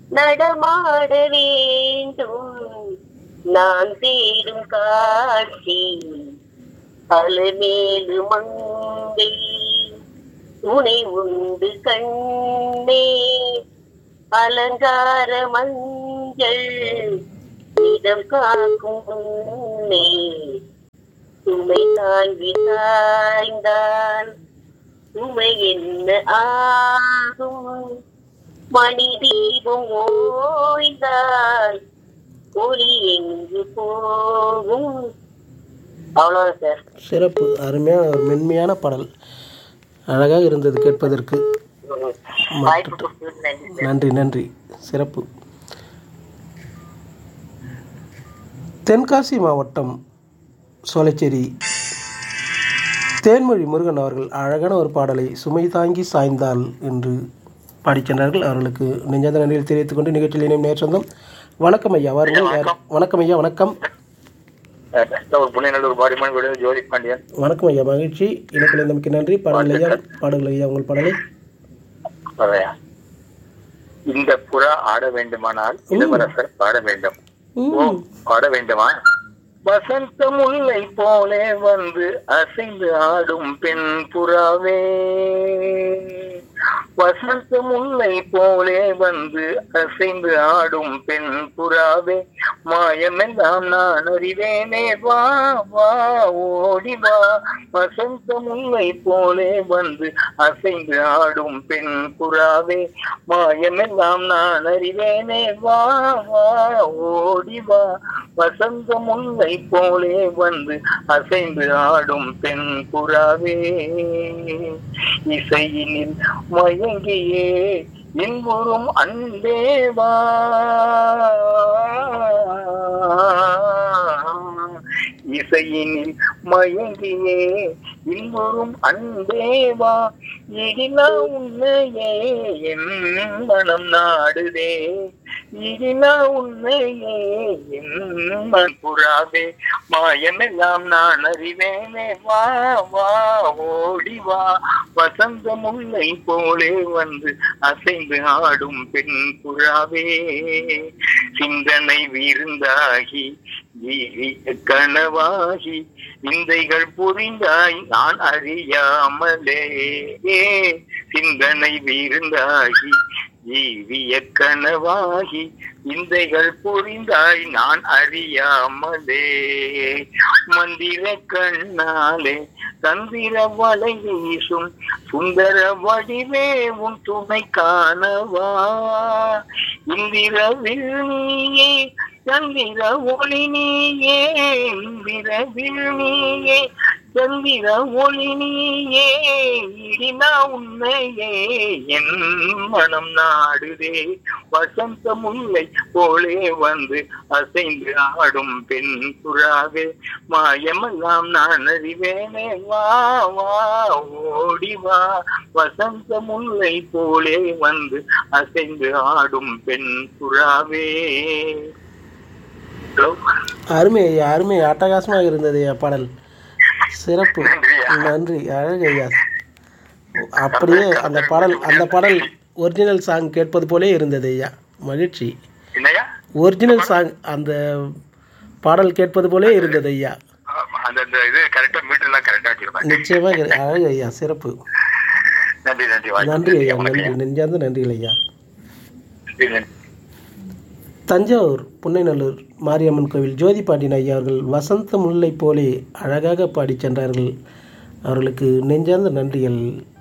நடமாட வேண்டும் நான் தேடும் காட்சி அலமேலு மங்கை உனை உண்டு கண்ணே அலங்கார மஞ்சள் இடம் காக்கும் உன்னை சுமை தாங்கி சாய்ந்தால் சுமை என்ன ஆகும் மணி தீபம் ஓய்ந்தால் ஒளி எங்கு போகும் அவ்வளவுதான் சார் சிறப்பு அருமையான ஒரு மென்மையான பாடல் அழகாக இருந்தது கேட்பதற்கு வாய்ப்பு கொடுத்ததுக்கு நன்றி சார் நன்றி நன்றி சிறப்பு தென்காசி மாவட்டம் சோலைச்சேரி தேன்மொழி முருகன் அவர்கள் அழகான ஒரு பாடலை சுமை தாங்கி சாய்ந்தால் என்று பாடிச் சென்றார்கள் அவர்களுக்கு நெஞ்சாத நன்றியில் தெரிவித்துக் கொண்டு நிகழ்ச்சியில் இணையும் நேர் சொந்தம் வணக்கம் ஐயா வாருங்கள் யார் வணக்கம் ஐயா வணக்கம் ஒரு புண்ணியநல்லூர் பாடிமன் வீடு ஜோதி பாண்டியன் வணக்கம் ஐயா மகிழ்ச்சி இணைப்பில் நமக்கு நன்றி பாடல் ஐயா பாடல் ஐயா உங்கள் பாடலை பதையா. இந்த புறா ஆட வேண்டுமானால் இளவரசர் பாட வேண்டும் ஓ பாட வேண்டுமா வசந்த முல்லை போலே வந்து அசைந்து ஆடும் பெண் புறாவே வசந்த முல்லை போலே வந்து அசைந்து ஆடும் பெண் புறாவே மாயமெல்லாம் நான் அறிவேனே வா வா ஓடி வா வசந்த முல்லை போலே வந்து அசைந்து ஆடும் பெண் புறாவே மாயமெல்லாம் நான் அறிவேனே வா வா ஓடி வா வசந்த முல்லை போலே வந்து அசைந்து ஆடும் பெண் புறாவே இசையினில் மயங்கியே இன்புறும் அன்பேவா இசையினில் மயங்கியே இன்புறும் அன்பேவா இடிலா உன்னையே என் மனம் நாடுதே இடிலா உன்னையே என் மண் புறாவே மாயமெல்லாம் நான் அறிவேனே வா வா ஓடி வா வசந்த முல்லை போலே வந்து அசைந்து ஆடும் பெண் புறாவே சிந்தனை விருந்தாகி ஜீவிய கனவாகி இந்தைகள் புரிந்தாய் நான் அறியாமலே சிந்தனை விருந்தாகி ஜீவிய கனவாகி இந்தைகள் புரிந்தாய் நான் அறியாமலே மந்திர கண்ணாலே தந்திர வலை வீசும் சுந்தர வடிவே உன் துணை காணவா இந்திரவில் நீயே சந்திர ஒளி நீயே இந்திரவில் நீயே சந்திர ஒளி நீயே இடினா உன்னையே என் மனம் நாடுதே வசந்த முல்லை போலே வந்து அசைந்து ஆடும் பெண் புறாவே மாயமெல்லாம் நான் அறிவேனே வா வா ஓடி வா வசந்த முல்லை போலே வந்து அசைந்து ஆடும் பெண் புறாவே ஹலோ அருமை ஐயா அருமை அட்டகாசமாக இருந்தது ஐயா பாடல் சிறப்பு நன்றி அழகு ஐயா அப்படியே அந்த பாடல் அந்த பாடல் ஒரிஜினல் சாங் கேட்பது போலே இருந்தது ஐயா மகிழ்ச்சி என்னையா ஒரிஜினல் சாங் அந்த பாடல் கேட்பது போலே இருந்தது ஐயா ஆமா, அந்த அந்த இது கரெக்டா மீட்டர்லாம் கரெக்டா வச்சிருப்பேன் நிச்சயமாக இரு- அழகு ஐயா சிறப்பு நன்றி நன்றி வாய்ப்பு நன்றி ஐயா வணக்கம் நன்றி நெஞ்சார்ந்த நன்றிகள் ஐயா நன்றி, நன்றி. தஞ்சாவூர் புன்னைநல்லூர் மாரியம்மன் கோவில் ஜோதி பாண்டியன் ஐயா அவர்கள் வசந்த முல்லை போலே அழகாக பாடிச் சென்றார்கள் அவர்களுக்கு நெஞ்சார்ந்த நன்றிகள்